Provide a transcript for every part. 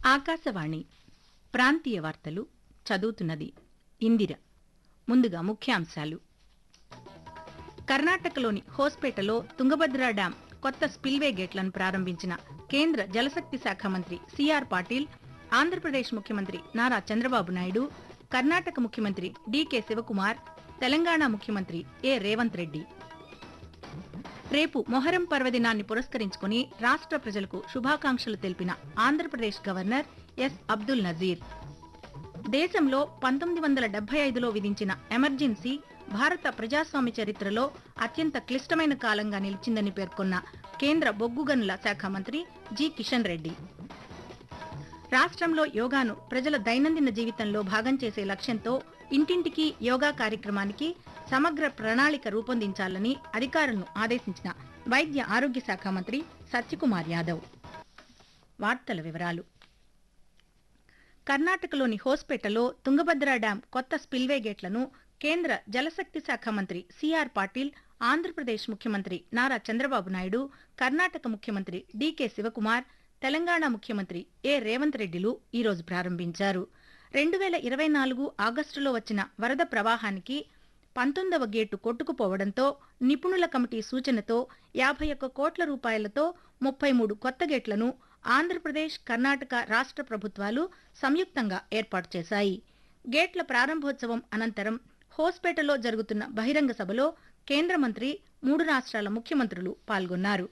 ఆకాశవాణి ప్రాంతీయ వార్తలు చదువుతున్నది ఇందిర ముందుగా ముఖ్యాంశాలు కర్ణాటకలోని హోస్పేటలో తుంగభద్ర డ్యాం కొత్త స్పిల్వే గేట్లను ప్రారంభించిన కేంద్ర జలశక్తి శాఖ మంత్రి సిఆర్ పాటిల్ ఆంధ్రప్రదేశ్ ముఖ్యమంత్రి నారా చంద్రబాబు నాయుడు కర్ణాటక ముఖ్యమంత్రి డీకే శివకుమార్ తెలంగాణ ముఖ్యమంత్రి ఏ రేవంత్ రెడ్డి రేపు మొహరం పర్వదినాన్ని పురస్కరించుకుని రాష్ట్ర ప్రజలకు శుభాకాంక్షలు తెలిపిన ఆంధ్రప్రదేశ్ గవర్నర్ ఎస్ అబ్దుల్ నజీర్ దేశంలో పంతొమ్మిది వందల డెబ్బై ఐదులో విధించిన ఎమర్జెన్సీ భారత ప్రజాస్వామ్య చరిత్రలో అత్యంత క్లిష్టమైన కాలంగా నిలిచిందని పేర్కొన్న కేంద్ర బొగ్గు గనుల శాఖ మంత్రి జి కిషన్ రెడ్డి రాష్ట్రంలో యోగాను ప్రజల దైనందిన జీవితంలో భాగం చేసే లక్ష్యంతో ఇంటింటికి యోగా కార్యక్రమానికి సమగ్ర ప్రణాళిక రూపొందించాలని అధికారులను ఆదేశించిన వైద్య ఆరోగ్య శాఖ మంత్రి సత్యకుమార్ యాదవ్ వార్తల వివరాలు కర్ణాటకలోని హోస్పేటలో తుంగభద్ర డ్యాం కొత్త స్పిల్వే గేట్లను కేంద్ర జలశక్తి శాఖ మంత్రి సిఆర్ పాటిల్ ఆంధ్రప్రదేశ్ ముఖ్యమంత్రి నారా చంద్రబాబు నాయుడు కర్ణాటక ముఖ్యమంత్రి డీకే శివకుమార్ తెలంగాణ ముఖ్యమంత్రి ఏ రేవంత్ రెడ్డిలు ఈరోజు ప్రారంభించారు రెండు వేల ఇరవై నాలుగు ఆగస్టులో వచ్చిన వరద ప్రవాహానికి పంతొమ్మిదవ గేటు కొట్టుకుపోవడంతో నిపుణుల కమిటీ సూచనతో యాభై ఒక్క కోట్ల రూపాయలతో ముప్పై మూడు కొత్త గేట్లను ఆంధ్రప్రదేశ్ కర్ణాటక రాష్ట్ర ప్రభుత్వాలు సంయుక్తంగా ఏర్పాటు చేశాయి గేట్ల ప్రారంభోత్సవం అనంతరం హోస్పేటలో జరుగుతున్న బహిరంగ సభలో కేంద్ర మంత్రి మూడు రాష్ట్రాల ముఖ్యమంత్రులు పాల్గొన్నారు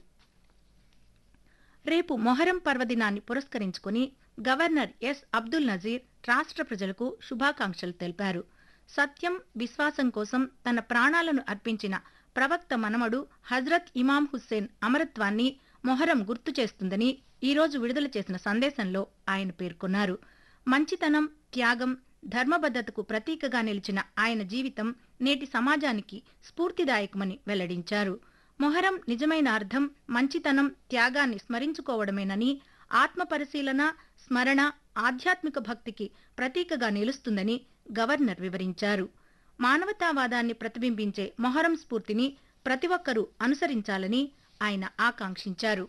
రేపు మొహరం పర్వదినాన్ని పురస్కరించుకుని గవర్నర్ ఎస్ అబ్దుల్ నజీర్ రాష్ట్ర ప్రజలకు శుభాకాంక్షలు తెలిపారు సత్యం విశ్వాసం కోసం తన ప్రాణాలను అర్పించిన ప్రవక్త మనమడు హజ్రత్ ఇమాం హుస్సేన్ అమరత్వాన్ని మొహరం గుర్తు చేస్తుందని ఈరోజు విడుదల చేసిన సందేశంలో ఆయన పేర్కొన్నారు మంచితనం త్యాగం ధర్మబద్ధతకు ప్రతీకగా నిలిచిన ఆయన జీవితం నేటి సమాజానికి స్ఫూర్తిదాయకమని వెల్లడించారు మొహరం నిజమైన అర్థం మంచితనం త్యాగాన్ని స్మరించుకోవడమేనని ఆత్మ పరిశీలన స్మరణ ఆధ్యాత్మిక భక్తికి ప్రతీకగా నిలుస్తుందని గవర్నర్ వివరించారు మానవతావాదాన్ని ప్రతిబింబించే మొహరం స్ఫూర్తిని ప్రతి ఒక్కరూ అనుసరించాలని ఆయన ఆకాంక్షించారు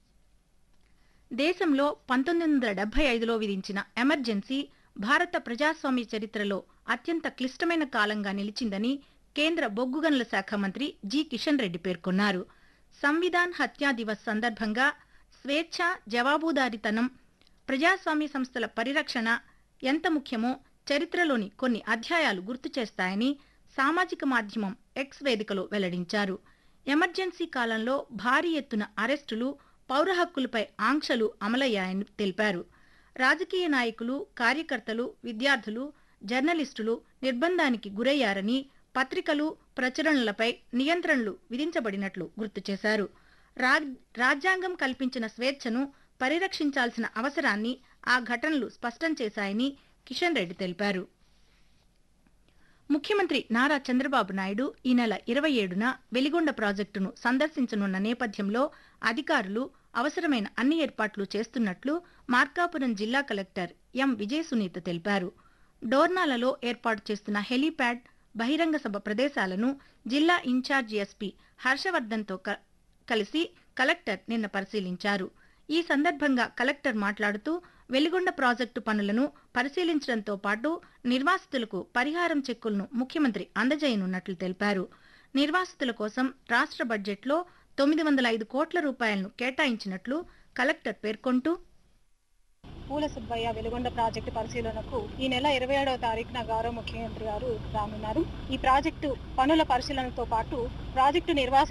దేశంలో పంతొమ్మిది వందల డెబ్బై ఐదులో విధించిన ఎమర్జెన్సీ భారత ప్రజాస్వామ్య చరిత్రలో అత్యంత క్లిష్టమైన కాలంగా నిలిచిందని కేంద్ర బొగ్గు గనుల శాఖ మంత్రి జి కిషన్ రెడ్డి పేర్కొన్నారు సంవిధాన్ హత్యా దివస్ సందర్భంగా స్వేచ్ఛ జవాబుదారీతనం ప్రజాస్వామ్య సంస్థల పరిరక్షణ ఎంత ముఖ్యమో చరిత్రలోని కొన్ని అధ్యాయాలు గుర్తు చేస్తాయని సామాజిక మాధ్యమం ఎక్స్ వేదికలో వెల్లడించారు ఎమర్జెన్సీ కాలంలో భారీ ఎత్తున అరెస్టులు పౌర హక్కులపై ఆంక్షలు అమలయ్యాయని తెలిపారు రాజకీయ నాయకులు కార్యకర్తలు విద్యార్థులు జర్నలిస్టులు నిర్బంధానికి గురయ్యారని పత్రికలు ప్రచురణలపై నియంత్రణలు విధించబడినట్లు గుర్తు చేశారు రాజ్- రాజ్యాంగం కల్పించిన స్వేచ్ఛను పరిరక్షించాల్సిన అవసరాన్ని ఆ ఘటనలు స్పష్టం చేశాయని కిషన్ రెడ్డి తెలిపారు ముఖ్యమంత్రి నారా చంద్రబాబు నాయుడు ఈ నెల ఇరవై ఏడున వెలిగొండ ప్రాజెక్టును సందర్శించనున్న నేపథ్యంలో అధికారులు అవసరమైన అన్ని ఏర్పాట్లు చేస్తున్నట్లు మార్కాపురం జిల్లా కలెక్టర్ ఎం విజయ సునీత తెలిపారు డోర్నాలలో ఏర్పాటు చేస్తున్న హెలీప్యాడ్ బహిరంగ సభ ప్రదేశాలను జిల్లా ఇన్ఛార్జి ఎస్పీ హర్షవర్ధన్తో క- కలిసి కలెక్టర్ నిన్న పరిశీలించారు ఈ సందర్భంగా కలెక్టర్ మాట్లాడుతూ వెలిగొండ ప్రాజెక్టు పనులను పరిశీలించడంతో పాటు నిర్వాసితులకు పరిహారం చెక్కులను ముఖ్యమంత్రి అందజేయనున్నట్లు తెలిపారు నిర్వాసితుల కోసం రాష్ట్ర బడ్జెట్లో తొమ్మిది వందల ఐదు కోట్ల రూపాయలను కేటాయించినట్లు కలెక్టర్ పేర్కొంటూ పూల సుబ్బయ్య వెలుగొండ ప్రాజెక్టు పరిశీలనకు ఈ నెల ఇరవై ఏడవ తారీఖున గౌరవ ముఖ్యమంత్రి గారు రానున్నారు ఈ ప్రాజెక్టు పనుల పరిశీలనతో పాటు ప్రాజెక్టు నిర్వాసి